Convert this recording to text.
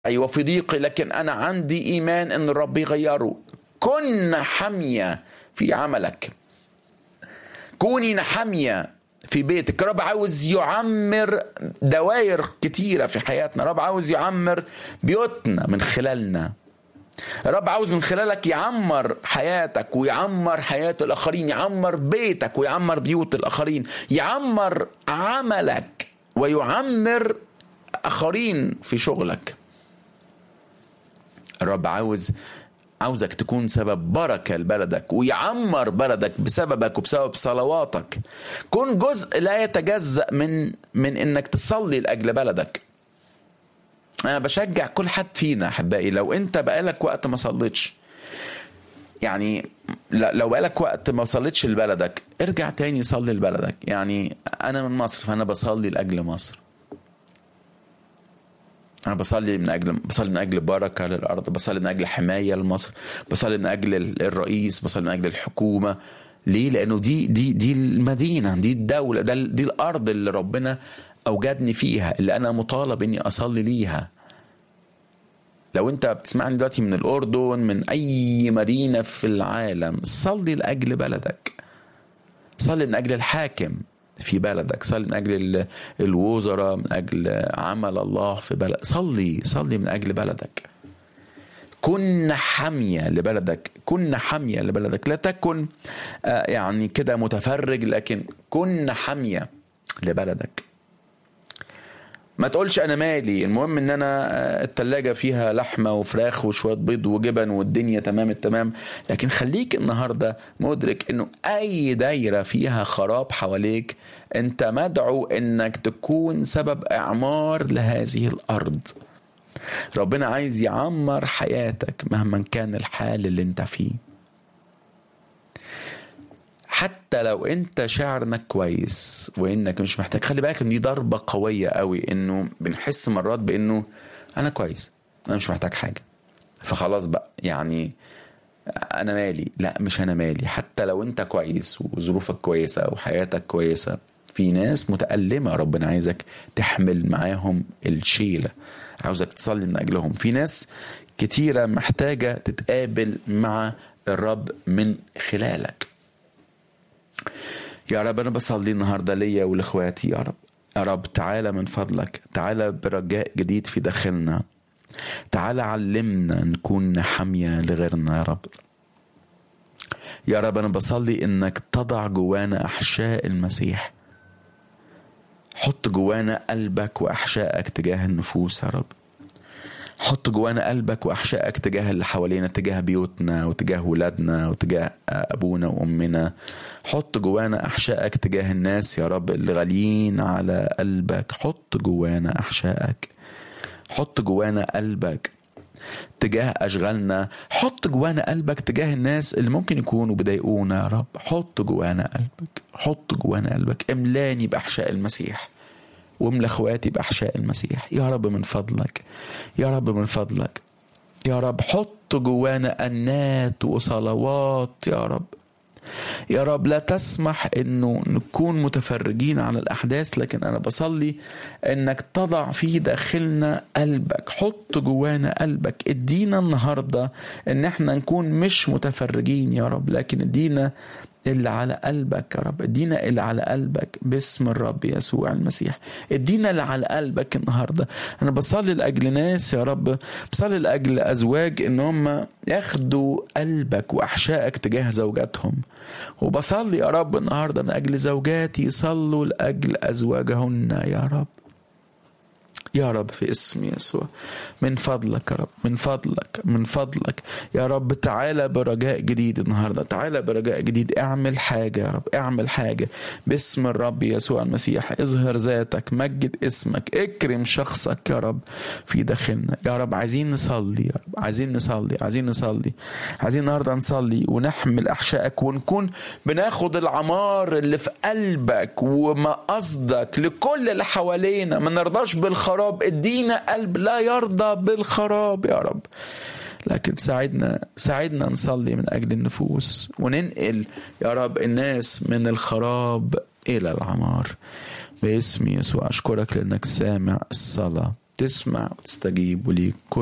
أيوة في ضيقي لكن أنا عندي إيمان أن الرب يغيره كن حامية في عملك كوني حامية في بيتك رب عاوز يعمر دوائر كتيرة في حياتنا رب عاوز يعمر بيوتنا من خلالنا رب عاوز من خلالك يعمر حياتك ويعمر حياة الآخرين يعمر بيتك ويعمر بيوت الآخرين يعمر عملك ويعمر آخرين في شغلك الرب عاوز عاوزك تكون سبب بركة لبلدك ويعمر بلدك بسببك وبسبب صلواتك كن جزء لا يتجزأ من من انك تصلي لأجل بلدك انا بشجع كل حد فينا احبائي لو انت بقالك وقت ما صليتش يعني لو بقالك وقت ما صليتش لبلدك ارجع تاني صلي لبلدك يعني انا من مصر فانا بصلي لاجل مصر انا بصلي من اجل بصلي من اجل بركه للارض بصلي من اجل حمايه لمصر بصلي من اجل الرئيس بصلي من اجل الحكومه ليه لانه دي دي دي المدينه دي الدوله ده دي الارض اللي ربنا اوجدني فيها اللي انا مطالب اني اصلي ليها لو انت بتسمعني دلوقتي من الاردن من اي مدينه في العالم صلي لاجل بلدك صلي من اجل الحاكم في بلدك صلي من اجل الوزراء من اجل عمل الله في بلد صلي صلي من اجل بلدك كن حامية لبلدك كن حامية لبلدك لا تكن يعني كده متفرج لكن كن حامية لبلدك ما تقولش انا مالي المهم ان انا التلاجة فيها لحمة وفراخ وشوية بيض وجبن والدنيا تمام التمام لكن خليك النهاردة مدرك انه اي دايرة فيها خراب حواليك انت مدعو انك تكون سبب اعمار لهذه الارض ربنا عايز يعمر حياتك مهما كان الحال اللي انت فيه حتى لو انت شاعر انك كويس وانك مش محتاج خلي بالك ان دي ضربه قويه قوي انه بنحس مرات بانه انا كويس انا مش محتاج حاجه فخلاص بقى يعني انا مالي لا مش انا مالي حتى لو انت كويس وظروفك كويسه وحياتك كويسه في ناس متألمة ربنا عايزك تحمل معاهم الشيلة عاوزك تصلي من أجلهم في ناس كتيرة محتاجة تتقابل مع الرب من خلالك يا رب انا بصلي النهارده ليا ولاخواتي يا رب يا رب تعالى من فضلك تعالى برجاء جديد في داخلنا تعالى علمنا نكون حامية لغيرنا يا رب يا رب أنا بصلي إنك تضع جوانا أحشاء المسيح حط جوانا قلبك وأحشائك تجاه النفوس يا رب حط جوانا قلبك واحشائك تجاه اللي حوالينا تجاه بيوتنا وتجاه ولادنا وتجاه ابونا وامنا حط جوانا احشائك تجاه الناس يا رب اللي غاليين على قلبك حط جوانا احشائك حط جوانا قلبك تجاه اشغالنا حط جوانا قلبك تجاه الناس اللي ممكن يكونوا بيضايقونا يا رب حط جوانا قلبك حط جوانا قلبك املاني باحشاء المسيح واملى اخواتي باحشاء المسيح يا رب من فضلك يا رب من فضلك يا رب حط جوانا انات وصلوات يا رب يا رب لا تسمح انه نكون متفرجين على الاحداث لكن انا بصلي انك تضع في داخلنا قلبك حط جوانا قلبك ادينا النهارده ان احنا نكون مش متفرجين يا رب لكن ادينا اللي على قلبك يا رب ادينا اللي على قلبك باسم الرب يسوع المسيح ادينا اللي على قلبك النهارده انا بصلي لاجل ناس يا رب بصلي لاجل ازواج ان هم ياخدوا قلبك واحشائك تجاه زوجاتهم وبصلي يا رب النهارده من اجل زوجاتي يصلوا لاجل ازواجهن يا رب يا رب في اسم يسوع من فضلك يا رب من فضلك من فضلك يا رب تعالى برجاء جديد النهارده تعالى برجاء جديد اعمل حاجه يا رب اعمل حاجه باسم الرب يسوع المسيح اظهر ذاتك مجد اسمك اكرم شخصك يا رب في داخلنا يا رب عايزين نصلي يا رب عايزين نصلي عايزين نصلي عايزين النهارده نصلي ونحمل احشائك ونكون بناخد العمار اللي في قلبك ومقصدك لكل اللي حوالينا ما نرضاش بالخراب الخراب ادينا قلب لا يرضى بالخراب يا رب لكن ساعدنا ساعدنا نصلي من اجل النفوس وننقل يا رب الناس من الخراب الى العمار باسم يسوع اشكرك لانك سامع الصلاه تسمع وتستجيب وليك كل